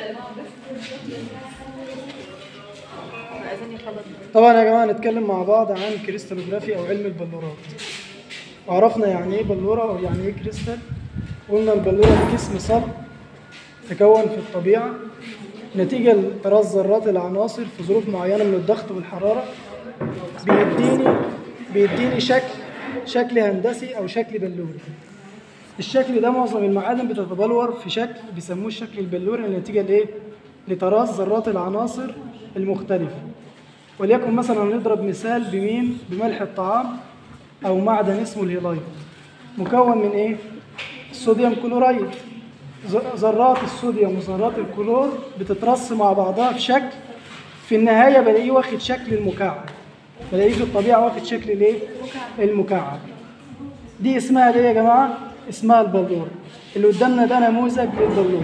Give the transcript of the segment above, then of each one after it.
طبعا يا جماعه نتكلم مع بعض عن كريستالوجرافي او علم البلورات وعرفنا يعني ايه بلوره او يعني ايه كريستال قلنا البلوره دي جسم صلب تكون في الطبيعه نتيجه لطراز ذرات العناصر في ظروف معينه من الضغط والحراره بيديني بيديني شكل شكل هندسي او شكل بلوري الشكل ده معظم المعادن بتتبلور في شكل بيسموه الشكل البلوري نتيجه لايه لطراز ذرات العناصر المختلفه وليكن مثلا نضرب مثال بمين بملح الطعام او معدن اسمه الهيلايت مكون من ايه الصوديوم كلورايد ذ- ذرات الصوديوم وذرات الكلور بتترص مع بعضها في شكل في النهايه بلاقيه واخد شكل المكعب بلاقيه في الطبيعه واخد شكل الايه المكعب دي اسمها ايه يا جماعه اسمها البلور اللي قدامنا ده نموذج للبلور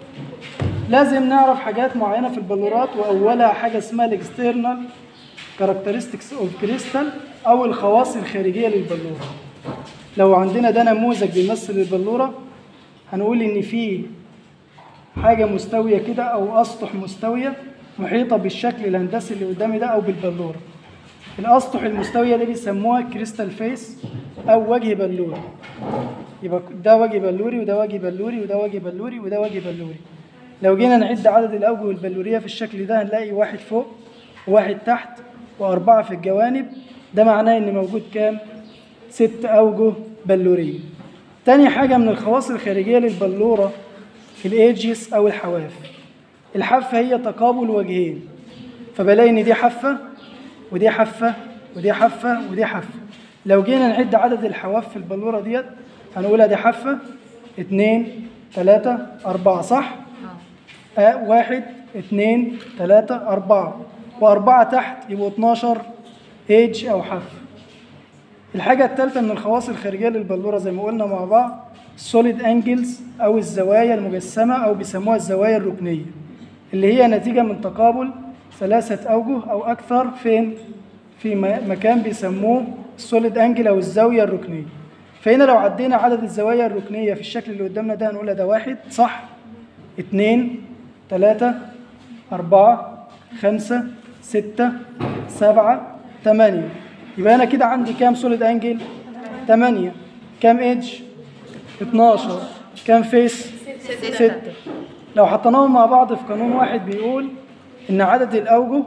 لازم نعرف حاجات معينه في البلورات واولها حاجه اسمها الاكسترنال كاركترستكس اوف كريستال او الخواص الخارجيه للبلوره لو عندنا ده نموذج بيمثل البلوره هنقول ان في حاجه مستويه كده او اسطح مستويه محيطه بالشكل الهندسي اللي قدامي ده او بالبلوره الاسطح المستويه دي بيسموها كريستال فيس او وجه بلوري يبقى ده وجه بلوري وده وجه بلوري وده وجه بلوري وده وجه بلوري لو جينا نعد عدد الاوجه البلوريه في الشكل ده هنلاقي واحد فوق وواحد تحت واربعه في الجوانب ده معناه ان موجود كام ست اوجه بلوريه تاني حاجه من الخواص الخارجيه للبلوره الايجيس او الحواف الحافه هي تقابل وجهين فبلاقي ان دي حافه ودي حافه ودي حافه ودي حافه لو جينا نعد عدد الحواف في البلوره ديت هنقولها دي حافه اتنين تلاتة أربعة صح؟ آه واحد اتنين تلاتة أربعة وأربعة تحت يبقوا 12 ايج أو حافة الحاجة الثالثة من الخواص الخارجية للبلورة زي ما قلنا مع بعض السوليد انجلز أو الزوايا المجسمة أو بيسموها الزوايا الركنية اللي هي نتيجة من تقابل ثلاثة أوجه أو أكثر فين؟ في م- مكان بيسموه السوليد انجل أو الزاوية الركنية فهنا لو عدينا عدد الزوايا الركنية في الشكل اللي قدامنا ده هنقول ده واحد صح اتنين تلاتة أربعة خمسة ستة سبعة تمانية يبقى أنا كده عندي كام سوليد أنجل؟ تمانية كام إيدج؟ 12 كام فيس؟ ستة لو حطيناهم مع بعض في قانون واحد بيقول إن عدد الأوجه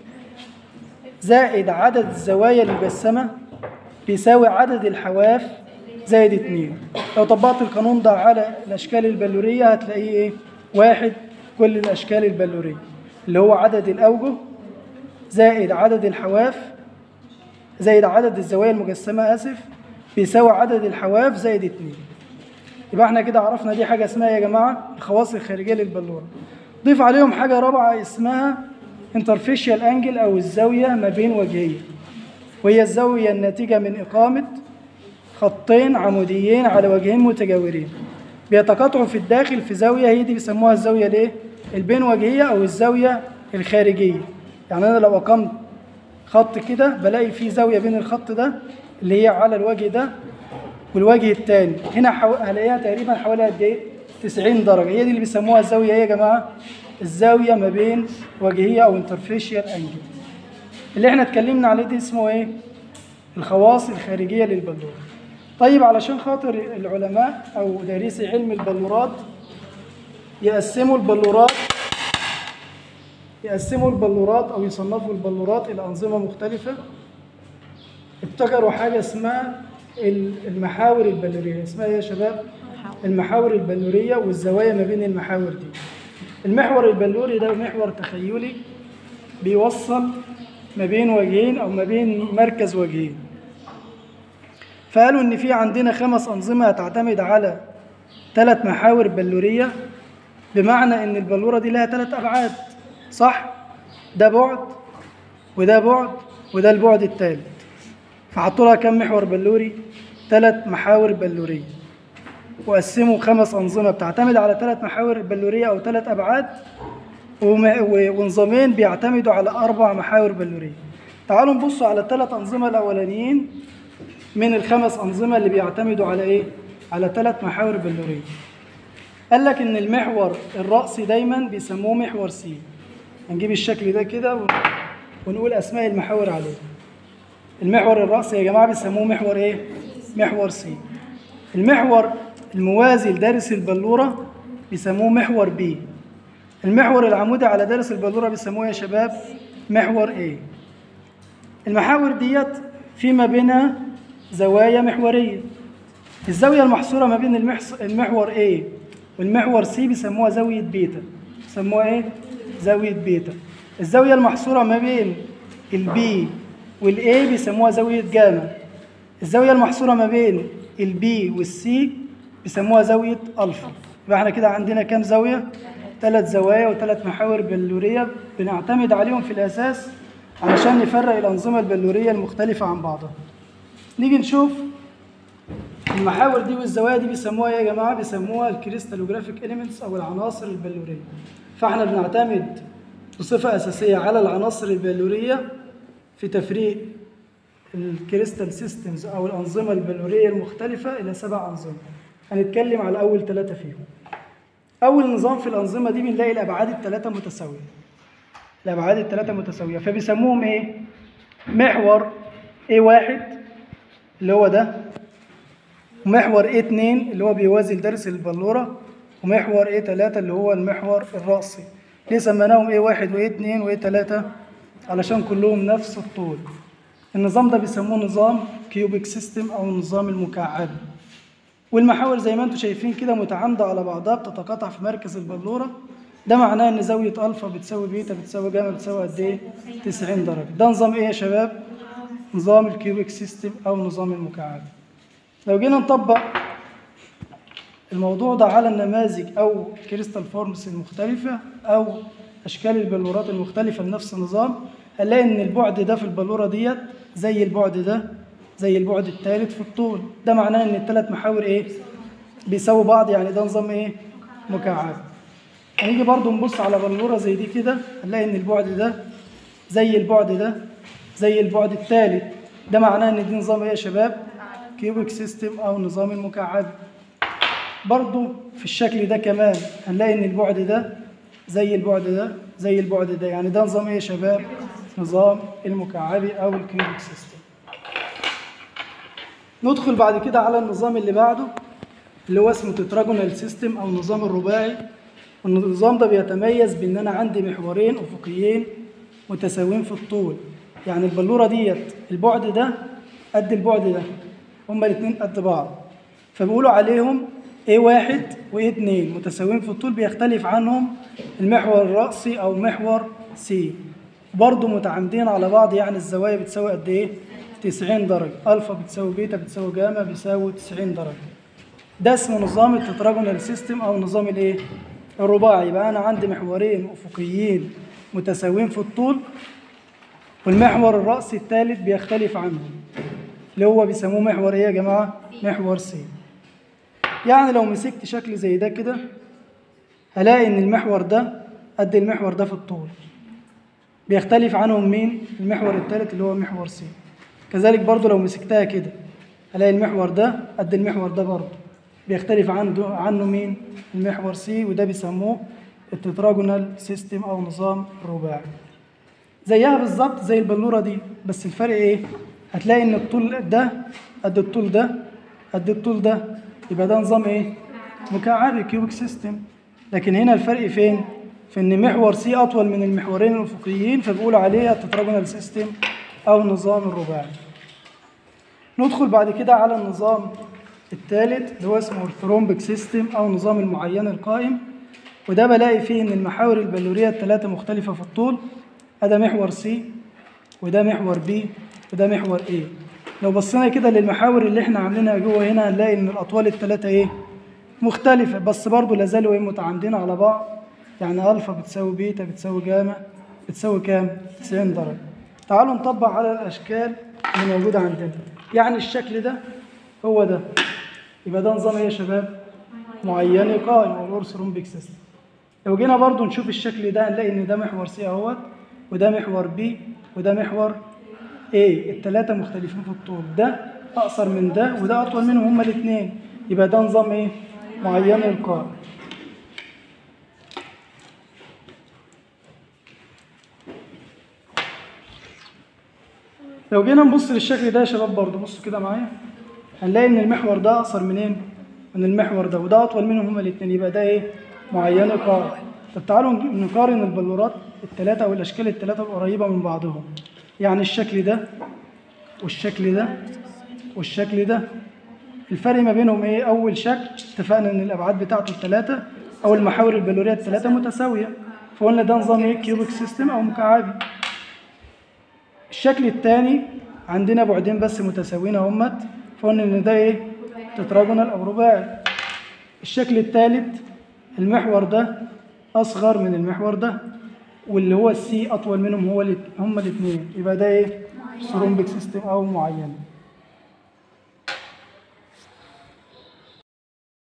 زائد عدد الزوايا المجسمة بيساوي عدد الحواف زائد اتنين لو طبقت القانون ده على الأشكال البلورية هتلاقيه إيه؟ واحد كل الأشكال البلورية اللي هو عدد الأوجه زائد عدد الحواف زائد عدد الزوايا المجسمة آسف بيساوي عدد الحواف زائد اتنين يبقى احنا كده عرفنا دي حاجة اسمها يا جماعة الخواص الخارجية للبلورة ضيف عليهم حاجة رابعة اسمها انترفيشيال انجل أو الزاوية ما بين وجهين وهي الزاوية الناتجة من إقامة خطين عموديين على وجهين متجاورين بيتقاطعوا في الداخل في زاوية هي دي بيسموها الزاوية الايه؟ البين وجهية أو الزاوية الخارجية يعني أنا لو أقمت خط كده بلاقي في زاوية بين الخط ده اللي هي على الوجه ده والوجه الثاني هنا حو... هلاقيها تقريبا حوالي قد ايه 90 درجة هي دي اللي بيسموها الزاوية ايه يا جماعة الزاوية ما بين وجهية أو انترفيشيال انجل اللي احنا اتكلمنا عليه دي اسمه ايه الخواص الخارجية للبلورة طيب علشان خاطر العلماء أو دارسي علم البلورات يقسموا البلورات يقسموا البلورات أو يصنفوا البلورات إلى أنظمة مختلفة ابتكروا حاجة اسمها ال- المحاور البلورية اسمها إيه يا شباب؟ المحاور البلورية والزوايا ما بين المحاور دي المحور البلوري ده محور تخيلي بيوصل ما بين وجهين أو ما بين مركز وجهين فقالوا إن في عندنا خمس أنظمة هتعتمد على ثلاث محاور بلورية بمعنى إن البلورة دي لها ثلاث أبعاد صح؟ ده بعد وده بعد وده البعد الثالث فحطوا لها كم محور بلوري؟ ثلاث محاور بلورية وقسموا خمس أنظمة بتعتمد على ثلاث محاور بلورية أو ثلاث أبعاد وم- و- ونظامين بيعتمدوا على أربع محاور بلورية تعالوا نبصوا على الثلاث أنظمة الأولانيين من الخمس أنظمة اللي بيعتمدوا على إيه؟ على ثلاث محاور بلورية قال لك ان المحور الرأسي دايما بيسموه محور سي هنجيب الشكل ده كده ون- ونقول اسماء المحاور عليه المحور الرأسي يا جماعة بيسموه محور ايه محور سي المحور الموازي لدارس البلورة بيسموه محور بي المحور العمودي على دارس البلورة بيسموه يا شباب محور ايه المحاور ديت في ما بينها زوايا محورية الزاوية المحصورة ما بين المحص... المحور A والمحور C بيسموها زاوية بيتا بيسموها ايه؟ زاوية بيتا الزاوية المحصورة ما بين البي والA بيسموها زاوية جاما الزاوية المحصورة ما بين البي والسي بيسموها زاوية ألفا يبقى احنا كده عندنا كام زاوية؟ ثلاث زوايا وثلاث محاور بلورية بنعتمد عليهم في الأساس علشان نفرق الأنظمة البلورية المختلفة عن بعضها نيجي نشوف المحاور دي والزوايا دي بيسموها ايه يا جماعه بيسموها الكريستالوجرافيك اليمنتس او العناصر البلوريه فاحنا بنعتمد بصفه اساسيه على العناصر البلوريه في تفريق الكريستال سيستمز او الانظمه البلوريه المختلفه الى سبع انظمه هنتكلم على اول ثلاثه فيهم اول نظام في الانظمه دي بنلاقي الابعاد الثلاثه متساويه الابعاد الثلاثه متساويه فبيسموهم ايه محور A1 اللي هو ده ومحور A2 اللي هو بيوازي لدرس البلورة ومحور A3 اللي هو المحور الرأسي ليه سميناهم A1 وA2 وA3 علشان كلهم نفس الطول النظام ده بيسموه نظام كيوبيك سيستم أو النظام المكعب والمحاور زي ما انتم شايفين كده متعامدة على بعضها بتتقاطع في مركز البلورة ده معناه ان زاوية ألفا بتساوي بيتا بتساوي جاما بتساوي قد ايه؟ 90 درجة ده نظام ايه يا شباب؟ نظام الكيوبيك سيستم أو نظام المكعب لو جينا نطبق الموضوع ده على النماذج او كريستال فورمز المختلفه او اشكال البلورات المختلفه لنفس النظام هنلاقي ان البعد ده في البلوره ديت زي البعد ده زي البعد الثالث في الطول ده معناه ان الثلاث محاور ايه بيساووا بعض يعني ده نظام ايه مكعب هنيجي برضو نبص على بلوره زي دي كده هنلاقي ان البعد ده زي البعد ده زي البعد الثالث ده معناه ان دي نظام ايه يا شباب كيوبيك سيستم او نظام المكعب برضو في الشكل ده كمان هنلاقي ان البعد ده زي البعد ده زي البعد ده يعني ده نظام ايه يا شباب نظام المكعبي او الكيوبيك سيستم ندخل بعد كده على النظام اللي بعده اللي هو اسمه تتراجونال سيستم او النظام الرباعي النظام ده بيتميز بان انا عندي محورين افقيين متساويين في الطول يعني البلوره ديت البعد ده قد البعد ده هما الاثنين قد بعض فبيقولوا عليهم A1 و A2 متساويين في الطول بيختلف عنهم المحور الرأسي أو محور C برضه متعامدين على بعض يعني الزوايا بتساوي قد إيه؟ 90 درجة ألفا بتساوي بيتا بتساوي جاما بيساوي 90 درجة ده اسمه نظام التتراجونال سيستم أو نظام الإيه؟ الرباعي يبقى أنا عندي محورين أفقيين متساويين في الطول والمحور الرأسي الثالث بيختلف عنهم اللي هو بيسموه محور ايه يا جماعه محور سي يعني لو مسكت شكل زي ده كده هلاقي ان المحور ده قد المحور ده في الطول بيختلف عنهم مين المحور الثالث اللي هو محور سي كذلك برضو لو مسكتها كده هلاقي المحور ده قد المحور ده برضو بيختلف عنه عنه مين المحور سي وده بيسموه التتراجونال سيستم او نظام رباعي زيها بالظبط زي البلوره دي بس الفرق ايه هتلاقي ان الطول ده قد الطول ده قد الطول ده يبقى ده نظام ايه مكعبي كيوبيك سيستم لكن هنا الفرق فين في ان محور سي اطول من المحورين الافقيين فبيقولوا عليها التتراجونال سيستم او النظام الرباعي ندخل بعد كده على النظام الثالث اللي هو اسمه الثرومبك سيستم او نظام المعين القائم وده بلاقي فيه ان المحاور البلوريه الثلاثه مختلفه في الطول هذا محور سي وده محور بي وده محور A لو بصينا كده للمحاور اللي احنا عاملينها جوه هنا هنلاقي ان الاطوال الثلاثه ايه مختلفه بس برضه لازالوا ايه متعامدين على بعض يعني الفا بتساوي بيتا بتساوي جاما بتساوي كام 90 درجه تعالوا نطبق على الاشكال اللي موجوده عندنا يعني الشكل ده هو ده يبقى ده نظام ايه يا شباب معين قائم او الاورثرومبيك سيستم لو جينا برضه نشوف الشكل ده هنلاقي ان ده محور سي اهوت وده محور بي وده محور ايه الثلاثة مختلفين في الطول ده أقصر من ده وده أطول منهم هما الاثنين يبقى ده نظام ايه؟ معين القائم لو جينا نبص للشكل ده يا شباب برضه بصوا كده معايا هنلاقي ان المحور ده اقصر منين؟ من المحور ده وده اطول منهم هما الاثنين يبقى ده ايه؟ معينه قاعد طب تعالوا نقارن البلورات الثلاثه او الاشكال الثلاثه القريبه من بعضهم يعني الشكل ده والشكل ده والشكل ده الفرق ما بينهم ايه؟ اول شكل اتفقنا ان الابعاد بتاعته الثلاثه او المحاور البلوريه الثلاثه متساويه فقلنا ده نظام ايه؟ كيوبيك سيستم او مكعبي الشكل الثاني عندنا بعدين بس متساويين اهمت فقلنا ان ده ايه تتراجونال او رباعي الشكل الثالث المحور ده اصغر من المحور ده واللي هو السي اطول منهم هو الات- هما الاثنين يبقى ده ايه ثرومبيك سيستم او معين